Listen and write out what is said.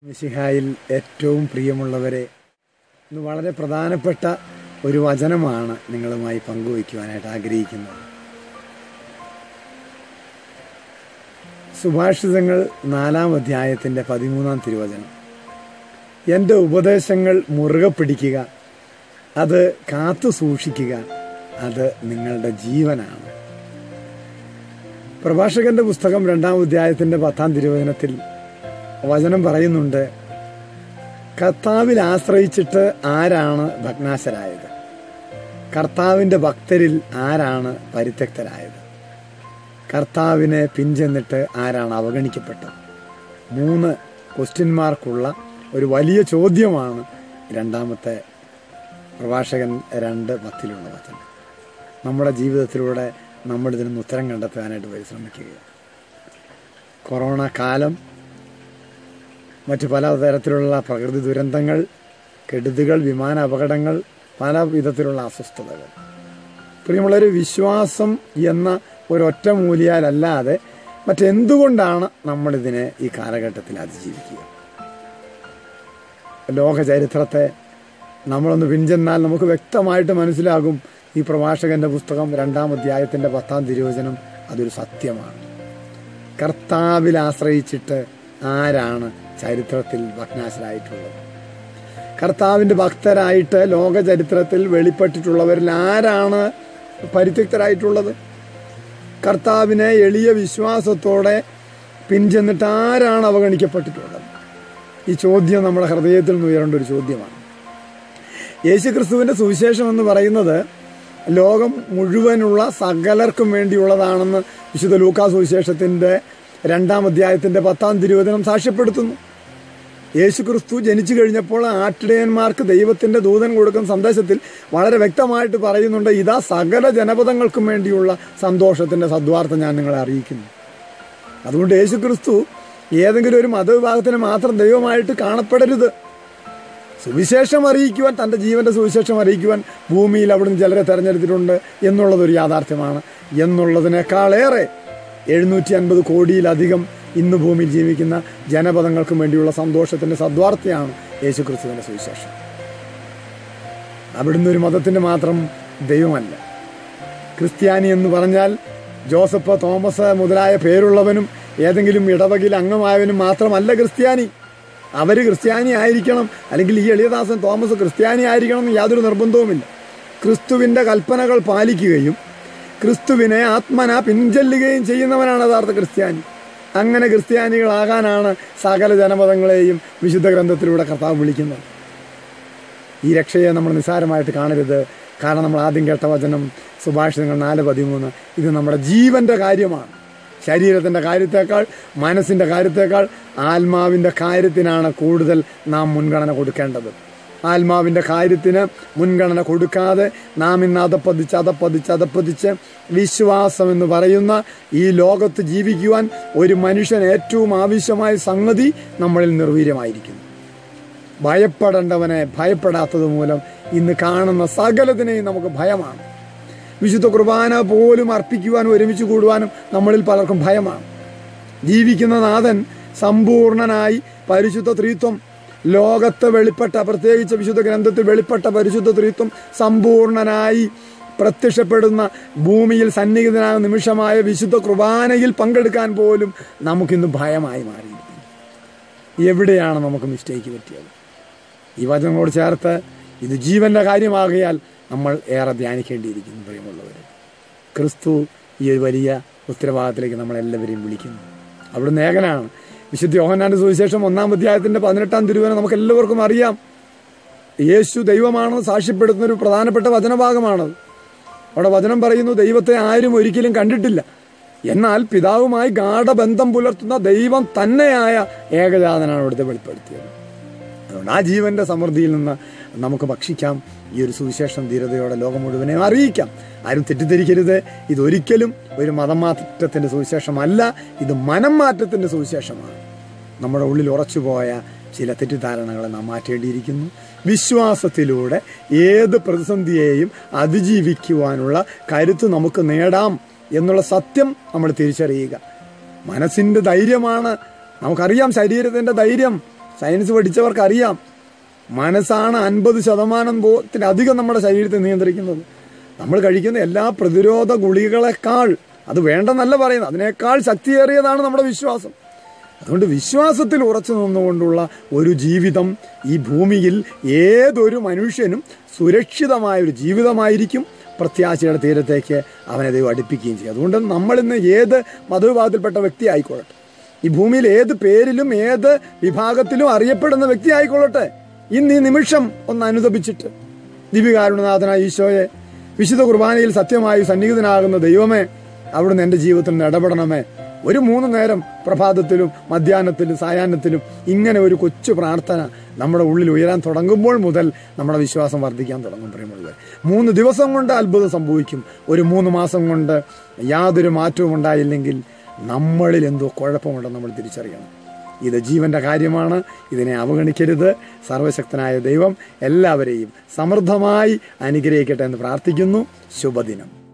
മിശിഹായിൽ ഏറ്റവും പ്രിയമുള്ളവരെ ഇന്ന് വളരെ പ്രധാനപ്പെട്ട ഒരു വചനമാണ് നിങ്ങളുമായി പങ്കുവയ്ക്കുവാനായിട്ട് ആഗ്രഹിക്കുന്നത് സുഭാഷിതങ്ങൾ നാലാം അധ്യായത്തിൻ്റെ പതിമൂന്നാം തിരുവചനം എൻ്റെ ഉപദേശങ്ങൾ മുറുകെ പിടിക്കുക അത് കാത്തു സൂക്ഷിക്കുക അത് നിങ്ങളുടെ ജീവനാണ് പ്രഭാഷകന്റെ പുസ്തകം രണ്ടാം അധ്യായത്തിൻ്റെ പത്താം തിരുവചനത്തിൽ വചനം പറയുന്നുണ്ട് കർത്താവിൽ ആശ്രയിച്ചിട്ട് ആരാണ് ഭഗ്നാശരായത് കർത്താവിൻ്റെ ഭക്തരിൽ ആരാണ് പരിത്യക്തരായത് കർത്താവിനെ പിൻചെന്നിട്ട് ആരാണ് അവഗണിക്കപ്പെട്ടത് മൂന്ന് ക്വസ്റ്റ്യൻ മാർക്കുള്ള ഒരു വലിയ ചോദ്യമാണ് രണ്ടാമത്തെ പ്രഭാഷകൻ രണ്ട് പത്തിലുള്ള വചനം നമ്മുടെ ജീവിതത്തിലൂടെ നമ്മൾ ഇതിനൊന്ന് ഉത്തരം കണ്ടെത്താനായിട്ട് പരിശ്രമിക്കുക കൊറോണ കാലം മറ്റു പല തരത്തിലുള്ള പ്രകൃതി ദുരന്തങ്ങൾ കെടുതികൾ വിമാന അപകടങ്ങൾ പല വിധത്തിലുള്ള അസ്വസ്ഥതകൾ പ്രിയമുള്ളൊരു വിശ്വാസം എന്ന ഒരൊറ്റ മൂലിയാലല്ലാതെ മറ്റെന്തുകൊണ്ടാണ് നമ്മളിതിനെ ഈ കാലഘട്ടത്തിൽ അതിജീവിക്കുക ലോക ചരിത്രത്തെ നമ്മളൊന്ന് പിൻചെന്നാൽ നമുക്ക് വ്യക്തമായിട്ട് മനസ്സിലാകും ഈ പ്രഭാഷകന്റെ പുസ്തകം രണ്ടാം അധ്യായത്തിന്റെ പത്താം തിരുവചനം അതൊരു സത്യമാണ് കർത്താവിൽ ആശ്രയിച്ചിട്ട് ആരാണ് ചരിത്രത്തിൽ ഭഗ്നാശരായിട്ടുള്ളത് കർത്താവിന്റെ ഭക്തരായിട്ട് ലോക ചരിത്രത്തിൽ വെളിപ്പെട്ടിട്ടുള്ളവരിൽ ആരാണ് പരിത്യക്തരായിട്ടുള്ളത് കർത്താവിനെ എളിയ വിശ്വാസത്തോടെ പിൻചെന്നിട്ട് ആരാണ് അവഗണിക്കപ്പെട്ടിട്ടുള്ളത് ഈ ചോദ്യം നമ്മുടെ ഹൃദയത്തിൽ നിന്ന് ഉയരേണ്ട ഒരു ചോദ്യമാണ് യേശു ക്രിസ്തുവിന്റെ സുവിശേഷം എന്ന് പറയുന്നത് ലോകം മുഴുവനുള്ള സകലർക്കും വേണ്ടിയുള്ളതാണെന്ന് വിശുദ്ധ ലൂക്കാ സുവിശേഷത്തിന്റെ രണ്ടാം അധ്യായത്തിന്റെ പത്താം തിരുവചനം സാക്ഷ്യപ്പെടുത്തുന്നു യേശു ക്രിസ്തു ജനിച്ചു കഴിഞ്ഞപ്പോൾ ആട്ടിടയന്മാർക്ക് ദൈവത്തിന്റെ ദൂതൻ കൊടുക്കുന്ന സന്ദേശത്തിൽ വളരെ വ്യക്തമായിട്ട് പറയുന്നുണ്ട് ഇതാ സകല ജനപദങ്ങൾക്കും വേണ്ടിയുള്ള സന്തോഷത്തിന്റെ സദ്വാർത്ഥം ഞാൻ നിങ്ങളെ അറിയിക്കുന്നു അതുകൊണ്ട് യേശു ക്രിസ്തു ഏതെങ്കിലും ഒരു മതവിഭാഗത്തിന് മാത്രം ദൈവമായിട്ട് കാണപ്പെടരുത് സുവിശേഷം അറിയിക്കുവാൻ തൻ്റെ ജീവന്റെ സുവിശേഷം അറിയിക്കുവാൻ ഭൂമിയിൽ അവിടുന്ന് ചിലരെ തെരഞ്ഞെടുത്തിട്ടുണ്ട് എന്നുള്ളതൊരു യാഥാർത്ഥ്യമാണ് എന്നുള്ളതിനേക്കാളേറെ എഴുന്നൂറ്റി അൻപത് കോടിയിലധികം ഇന്ന് ഭൂമിയിൽ ജീവിക്കുന്ന ജനപദങ്ങൾക്കും വേണ്ടിയുള്ള സന്തോഷത്തിന്റെ സദ്വാർത്ഥയാണ് യേശു ക്രിസ്തുവിന്റെ സുവിശേഷം അവിടുന്ന് ഒരു മതത്തിന്റെ മാത്രം ദൈവമല്ല ക്രിസ്ത്യാനി എന്ന് പറഞ്ഞാൽ ജോസഫ് തോമസ് മുതലായ പേരുള്ളവനും ഏതെങ്കിലും ഇടവകയിൽ അംഗമായവനും മാത്രമല്ല ക്രിസ്ത്യാനി അവർ ക്രിസ്ത്യാനി ആയിരിക്കണം അല്ലെങ്കിൽ ഈ എളിയദാസൻ തോമസ് ക്രിസ്ത്യാനി ആയിരിക്കണം എന്ന് യാതൊരു നിർബന്ധവുമില്ല ക്രിസ്തുവിന്റെ കൽപ്പനകൾ പാലിക്കുകയും ക്രിസ്തുവിനെ ആത്മന പിൻചെല്ലുകയും ചെയ്യുന്നവനാണ് യഥാർത്ഥ ക്രിസ്ത്യാനി അങ്ങനെ ക്രിസ്ത്യാനികളാകാനാണ് സകല ജനപദങ്ങളെയും വിശുദ്ധ ഗ്രന്ഥത്തിലൂടെ കർത്താവ് വിളിക്കുന്നത് ഈ രക്ഷയെ നമ്മൾ നിസ്സാരമായിട്ട് കാണരുത് കാരണം നമ്മൾ ആദ്യം കേട്ട വചനം സുഭാഷിതങ്ങൾ നാല് പതിമൂന്ന് ഇത് നമ്മുടെ ജീവന്റെ കാര്യമാണ് ശരീരത്തിന്റെ കാര്യത്തേക്കാൾ മനസ്സിന്റെ കാര്യത്തേക്കാൾ ആത്മാവിന്റെ കാര്യത്തിനാണ് കൂടുതൽ നാം മുൻഗണന കൊടുക്കേണ്ടത് ആത്മാവിന്റെ കാര്യത്തിന് മുൻഗണന കൊടുക്കാതെ നാം ഇന്ന് അതപ്പതിച്ച് അതപ്പതിച്ച് അതപ്പതിച്ച് വിശ്വാസം എന്ന് പറയുന്ന ഈ ലോകത്ത് ജീവിക്കുവാൻ ഒരു മനുഷ്യൻ ഏറ്റവും ആവശ്യമായ സംഗതി നമ്മളിൽ നിർവീര്യമായിരിക്കുന്നു ഭയപ്പെടേണ്ടവനെ ഭയപ്പെടാത്തത് മൂലം ഇന്ന് കാണുന്ന സകലത്തിനെയും നമുക്ക് ഭയമാണ് വിശുദ്ധ കുർബാന പോലും അർപ്പിക്കുവാനും ഒരുമിച്ച് കൂടുവാനും നമ്മളിൽ പലർക്കും ഭയമാണ് ജീവിക്കുന്ന നാഥൻ സമ്പൂർണനായി പരിശുദ്ധ ത്രീത്വം ലോകത്ത് വെളിപ്പെട്ട പ്രത്യേകിച്ച് വിശുദ്ധ ഗ്രന്ഥത്തിൽ വെളിപ്പെട്ട പരിശുദ്ധ ത്രീത്വം സമ്പൂർണനായി പ്രത്യക്ഷപ്പെടുന്ന ഭൂമിയിൽ സന്നിഹിതനാകുന്ന നിമിഷമായ വിശുദ്ധ കുർബാനയിൽ പങ്കെടുക്കാൻ പോലും നമുക്കിന്ന് ഭയമായി മാറിയിരിക്കുന്നു എവിടെയാണ് നമുക്ക് മിസ്റ്റേക്ക് പറ്റിയത് ഈ വചനങ്ങളോട് ചേർത്ത് ഇത് ജീവന്റെ കാര്യമാകിയാൽ നമ്മൾ ഏറെ ധ്യാനിക്കേണ്ടിയിരിക്കുന്നു പ്രിയമുള്ളവർ ക്രിസ്തു ഈ ഒരു വലിയ ഉത്തരവാദിത്തത്തിലേക്ക് നമ്മളെല്ലാവരെയും വിളിക്കുന്നു അവിടുന്ന് ഏകനാണ് വിശുദ്ധ യോഹന്നാന്റെ സുവിശേഷം ഒന്നാം അധ്യായത്തിന്റെ പതിനെട്ടാം തിരുവന നമുക്ക് എല്ലാവർക്കും അറിയാം യേശു ദൈവമാണെന്ന് സാക്ഷ്യപ്പെടുത്തുന്ന ഒരു പ്രധാനപ്പെട്ട വചനഭാഗമാണത് അവിടെ വചനം പറയുന്നു ദൈവത്തെ ആരും ഒരിക്കലും കണ്ടിട്ടില്ല എന്നാൽ പിതാവുമായി ഗാഠബന്ധം പുലർത്തുന്ന ദൈവം തന്നെയായ ഏകജാതനാണ് ഇവിടുത്തെ വെളിപ്പെടുത്തിയത് അതുകൊണ്ട് ആ ജീവന്റെ സമൃദ്ധിയിൽ നിന്ന് നമുക്ക് ഭക്ഷിക്കാം ഈ ഒരു സുവിശേഷം ധീരതയോടെ ലോകം മുഴുവനെയും അറിയിക്കാം ആരും തെറ്റിദ്ധരിക്കരുത് ഇതൊരിക്കലും ഒരു മതം മാറ്റത്തിന്റെ സുവിശേഷമല്ല ഇത് മനം മാറ്റത്തിന്റെ സുവിശേഷമാണ് നമ്മുടെ ഉള്ളിൽ ഉറച്ചുപോയ ചില തെറ്റിദ്ധാരണകളെ നാം മാറ്റേണ്ടിയിരിക്കുന്നു വിശ്വാസത്തിലൂടെ ഏത് പ്രതിസന്ധിയെയും അതിജീവിക്കുവാനുള്ള കരുത്ത് നമുക്ക് നേടാം എന്നുള്ള സത്യം നമ്മൾ തിരിച്ചറിയുക മനസ്സിന്റെ ധൈര്യമാണ് നമുക്കറിയാം ശരീരത്തിന്റെ ധൈര്യം സയൻസ് പഠിച്ചവർക്ക് അറിയാം മനസ്സാണ് അൻപത് ശതമാനം പോത്തിനധികം നമ്മുടെ ശരീരത്തെ നിയന്ത്രിക്കുന്നത് നമ്മൾ കഴിക്കുന്ന എല്ലാ പ്രതിരോധ ഗുളികകളെക്കാൾ അത് വേണ്ടെന്നല്ല പറയുന്നത് അതിനേക്കാൾ ശക്തിയേറിയതാണ് നമ്മുടെ വിശ്വാസം അതുകൊണ്ട് വിശ്വാസത്തിൽ ഉറച്ചു നിന്നുകൊണ്ടുള്ള ഒരു ജീവിതം ഈ ഭൂമിയിൽ ഏതൊരു മനുഷ്യനും സുരക്ഷിതമായ ഒരു ജീവിതമായിരിക്കും പ്രത്യാശയുടെ തീരത്തേക്ക് അവനെ ദൈവം അടുപ്പിക്കുകയും ചെയ്യും അതുകൊണ്ട് നമ്മളിന്ന് ഏത് മതവിഭാഗത്തിൽപ്പെട്ട വ്യക്തി ആയിക്കൊള്ളട്ടെ ഈ ഭൂമിയിൽ ഏത് പേരിലും ഏത് വിഭാഗത്തിലും അറിയപ്പെടുന്ന വ്യക്തി ആയിക്കൊള്ളട്ടെ ഇന്ന് ഈ നിമിഷം ഒന്ന് അനുദപിച്ചിട്ട് ദിവ്യകാരുണനാഥനായ ഈശോയെ വിശുദ്ധ കുർബാനയിൽ സത്യമായി സന്നിഹിതനാകുന്ന ദൈവമേ അവിടുന്ന് എൻ്റെ ജീവിതത്തിൽ നിന്ന് ഇടപെടണമേ ഒരു മൂന്ന് നേരം പ്രഭാതത്തിലും മധ്യാഹ്നത്തിലും സായാഹ്നത്തിലും ഇങ്ങനെ ഒരു കൊച്ചു പ്രാർത്ഥന നമ്മുടെ ഉള്ളിൽ ഉയരാൻ തുടങ്ങുമ്പോൾ മുതൽ നമ്മുടെ വിശ്വാസം വർദ്ധിക്കാൻ തുടങ്ങും പ്രിയമുള്ളവർ മൂന്ന് ദിവസം കൊണ്ട് അത്ഭുതം സംഭവിക്കും ഒരു മൂന്ന് മാസം കൊണ്ട് യാതൊരു മാറ്റവും ഉണ്ടായില്ലെങ്കിൽ നമ്മളിൽ എന്തോ കുഴപ്പമുണ്ടെന്ന് നമ്മൾ തിരിച്ചറിയണം ഇത് ജീവന്റെ കാര്യമാണ് ഇതിനെ അവഗണിക്കരുത് സർവശക്തനായ ദൈവം എല്ലാവരെയും സമൃദ്ധമായി അനുഗ്രഹിക്കട്ടെ എന്ന് പ്രാർത്ഥിക്കുന്നു ശുഭദിനം